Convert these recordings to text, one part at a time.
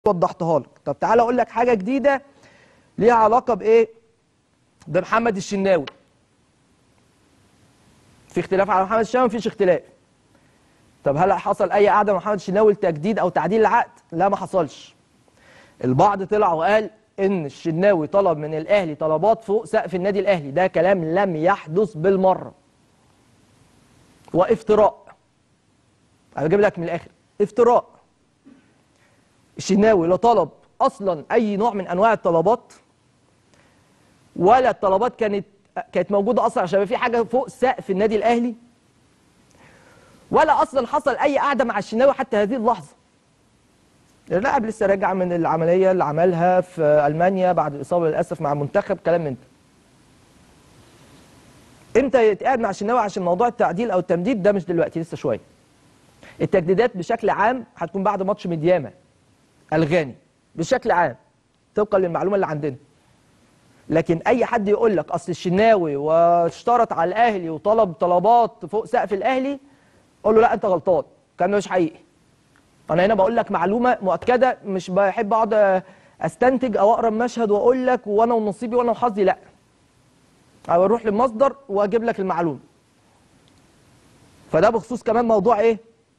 وضحتها لك طب تعالى اقول لك حاجه جديده ليها علاقه بايه بمحمد الشناوي في اختلاف على محمد الشناوي مفيش اختلاف طب هل حصل اي قعده مع محمد الشناوي لتجديد او تعديل العقد لا ما حصلش البعض طلع وقال ان الشناوي طلب من الاهلي طلبات فوق سقف النادي الاهلي ده كلام لم يحدث بالمره وافتراء انا بجيب لك من الاخر افتراء الشناوي لا طلب اصلا اي نوع من انواع الطلبات ولا الطلبات كانت كانت موجوده اصلا عشان يبقى في حاجه فوق سقف النادي الاهلي ولا اصلا حصل اي قعده مع الشناوي حتى هذه اللحظه اللاعب لسه راجع من العمليه اللي عملها في المانيا بعد الاصابه للاسف مع المنتخب كلام من ده امتى يتقعد مع الشناوي عشان موضوع التعديل او التمديد ده مش دلوقتي لسه شويه التجديدات بشكل عام هتكون بعد ماتش ميدياما الغاني بشكل عام طبقا للمعلومه اللي عندنا لكن اي حد يقول لك اصل الشناوي واشترط على الاهلي وطلب طلبات فوق سقف الاهلي قول له لا انت غلطان الكلام ده مش حقيقي انا هنا بقول لك معلومه مؤكده مش بحب اقعد استنتج او اقرا مشهد واقول لك وانا ونصيبي وانا وحظي لا او اروح للمصدر واجيب لك المعلومه فده بخصوص كمان موضوع ايه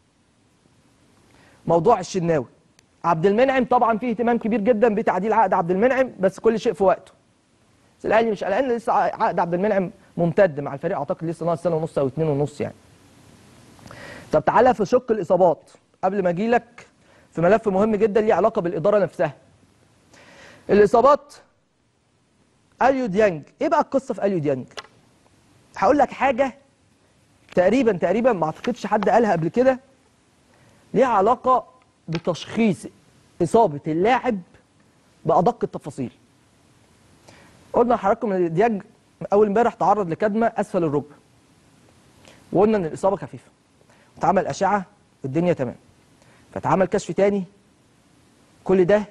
موضوع الشناوي عبد المنعم طبعا فيه اهتمام كبير جدا بتعديل عقد عبد المنعم بس كل شيء في وقته بس الاهلي مش قلقان لسه عقد عبد المنعم ممتد مع الفريق اعتقد لسه ناقص سنه ونص او اتنين ونص يعني طب تعالى في شق الاصابات قبل ما اجي لك في ملف مهم جدا ليه علاقه بالاداره نفسها الاصابات اليو ديانج ايه بقى القصه في اليو ديانج هقول لك حاجه تقريبا تقريبا ما اعتقدش حد قالها قبل كده ليها علاقه بتشخيص اصابه اللاعب بادق التفاصيل قلنا لحضراتكم ان ديانج اول امبارح تعرض لكدمه اسفل الركبه وقلنا ان الاصابه خفيفه اتعمل اشعه الدنيا تمام فاتعمل كشف تاني كل ده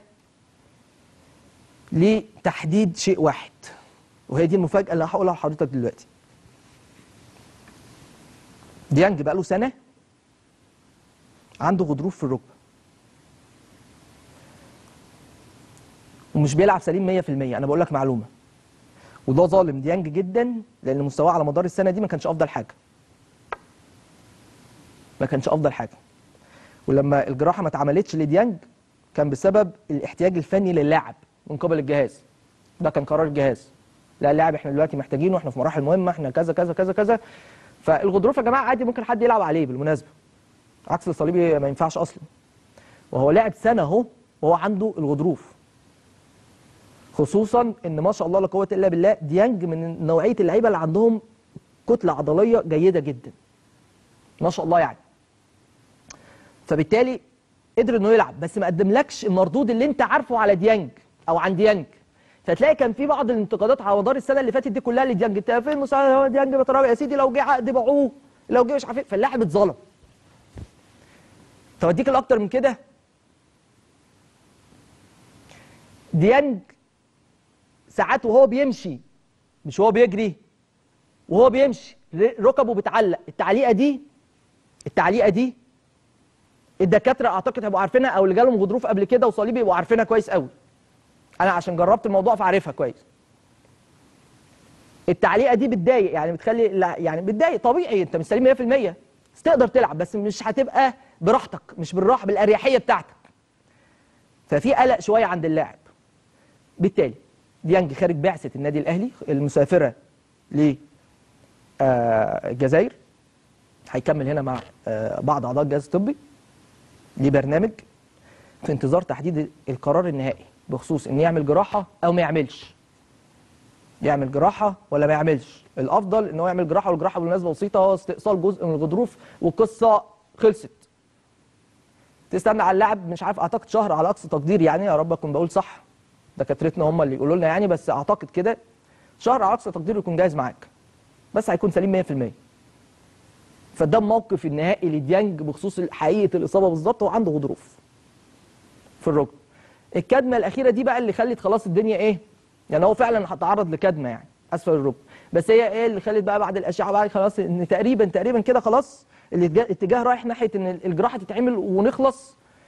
لتحديد شيء واحد وهي دي المفاجاه اللي هقولها لحضرتك دلوقتي ديانج بقى له سنه عنده غضروف في الركبه ومش بيلعب سليم 100% انا بقول لك معلومه وده ظالم ديانج جدا لان مستواه على مدار السنه دي ما كانش افضل حاجه ما كانش افضل حاجه ولما الجراحه ما اتعملتش لديانج كان بسبب الاحتياج الفني للاعب من قبل الجهاز ده كان قرار الجهاز لا اللاعب احنا دلوقتي محتاجينه احنا في مراحل مهمه احنا كذا كذا كذا كذا فالغضروف يا جماعه عادي ممكن حد يلعب عليه بالمناسبه عكس الصليبي ما ينفعش اصلا وهو لاعب سنه اهو وهو عنده الغضروف خصوصا ان ما شاء الله لا قوه الا بالله ديانج من نوعيه اللعيبه اللي عندهم كتله عضليه جيده جدا ما شاء الله يعني فبالتالي قدر انه يلعب بس ما قدملكش المردود اللي انت عارفه على ديانج او عن ديانج فتلاقي كان في بعض الانتقادات على مدار السنه اللي فاتت دي كلها لديانج انت فين مساعد هو ديانج بتراوي يا سيدي لو جه عقد باعوه لو جه مش عارف ايه فاللاعب اتظلم طب اديك الاكتر من كده ديانج ساعات وهو بيمشي مش وهو بيجري وهو بيمشي ركبه بتعلق التعليقه دي التعليقه دي الدكاتره اعتقد هيبقوا عارفينها او اللي جالهم غضروف قبل كده وصليبي يبقوا عارفينها كويس قوي انا عشان جربت الموضوع فعارفها كويس التعليقه دي بتضايق يعني بتخلي يعني بتضايق طبيعي انت مش سليم 100% بس تقدر تلعب بس مش هتبقى براحتك مش بالراحه بالاريحيه بتاعتك ففي قلق شويه عند اللاعب بالتالي ديانج خارج بعثه النادي الاهلي المسافره ل الجزائر هيكمل هنا مع بعض اعضاء الجهاز الطبي لبرنامج في انتظار تحديد القرار النهائي بخصوص ان يعمل جراحه او ما يعملش يعمل جراحه ولا ما يعملش الافضل ان هو يعمل جراحه والجراحه بالمناسبه بسيطه هو استئصال جزء من الغضروف والقصه خلصت تستنى على اللاعب مش عارف اعتقد شهر على اقصى تقدير يعني يا رب اكون بقول صح دكاترتنا هم اللي يقولوا لنا يعني بس اعتقد كده شهر على اقصى تقدير يكون جاهز معاك بس هيكون سليم 100% فده الموقف النهائي لديانج بخصوص حقيقه الاصابه بالظبط هو عنده غضروف في الركبه الكدمه الاخيره دي بقى اللي خلت خلاص الدنيا ايه يعني هو فعلا هتعرض لكدمه يعني اسفل الركبه بس هي ايه اللي خلت بقى بعد الاشعه بقى خلاص ان تقريبا تقريبا كده خلاص الاتجاه رايح ناحيه ان الجراحه تتعمل ونخلص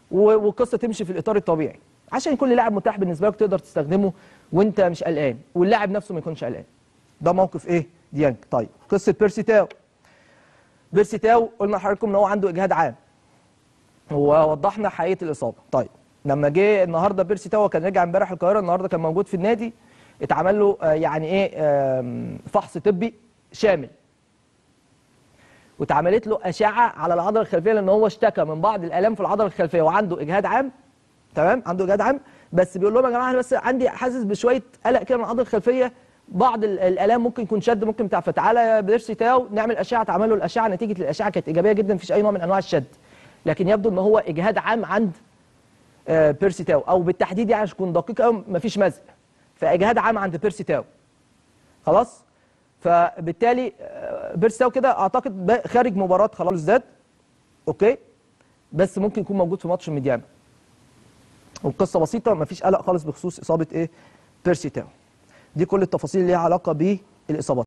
و- والقصه تمشي في الاطار الطبيعي عشان كل لاعب متاح بالنسبه لك تقدر تستخدمه وانت مش قلقان واللاعب نفسه ما يكونش قلقان ده موقف ايه ديانج طيب قصه بيرسي تاو بيرسي تاو قلنا لحضراتكم ان هو عنده اجهاد عام ووضحنا حقيقه الاصابه طيب لما جه النهارده بيرسي تاو كان رجع امبارح القاهره النهارده كان موجود في النادي اتعمل له آه، يعني ايه آم، فحص طبي شامل واتعملت له اشعه على العضله الخلفيه لان هو اشتكى من بعض الالام في العضله الخلفيه وعنده اجهاد عام تمام عنده اجهاد عام بس بيقول لهم يا جماعه انا بس عندي حاسس بشويه قلق كده من العضله الخلفيه بعض ال- الالام ممكن يكون شد ممكن بتاع فتعالى يا بيرسي تاو نعمل اشعه اتعمل له الاشعه نتيجه الاشعه كانت ايجابيه جدا مفيش اي نوع من انواع الشد لكن يبدو ان هو اجهاد عام عند آه، بيرسي تاو او بالتحديد يعني عشان اكون دقيق قوي مفيش مزق فاجهاد عام عند بيرسي تاو خلاص فبالتالي آه، بيرسي تاو كده اعتقد بقى خارج مباراه خلاص زاد اوكي بس ممكن يكون موجود في ماتش ميديانا والقصه بسيطه مفيش قلق خالص بخصوص اصابه ايه بيرسي تاو دي كل التفاصيل اللي ليها علاقه بالاصابات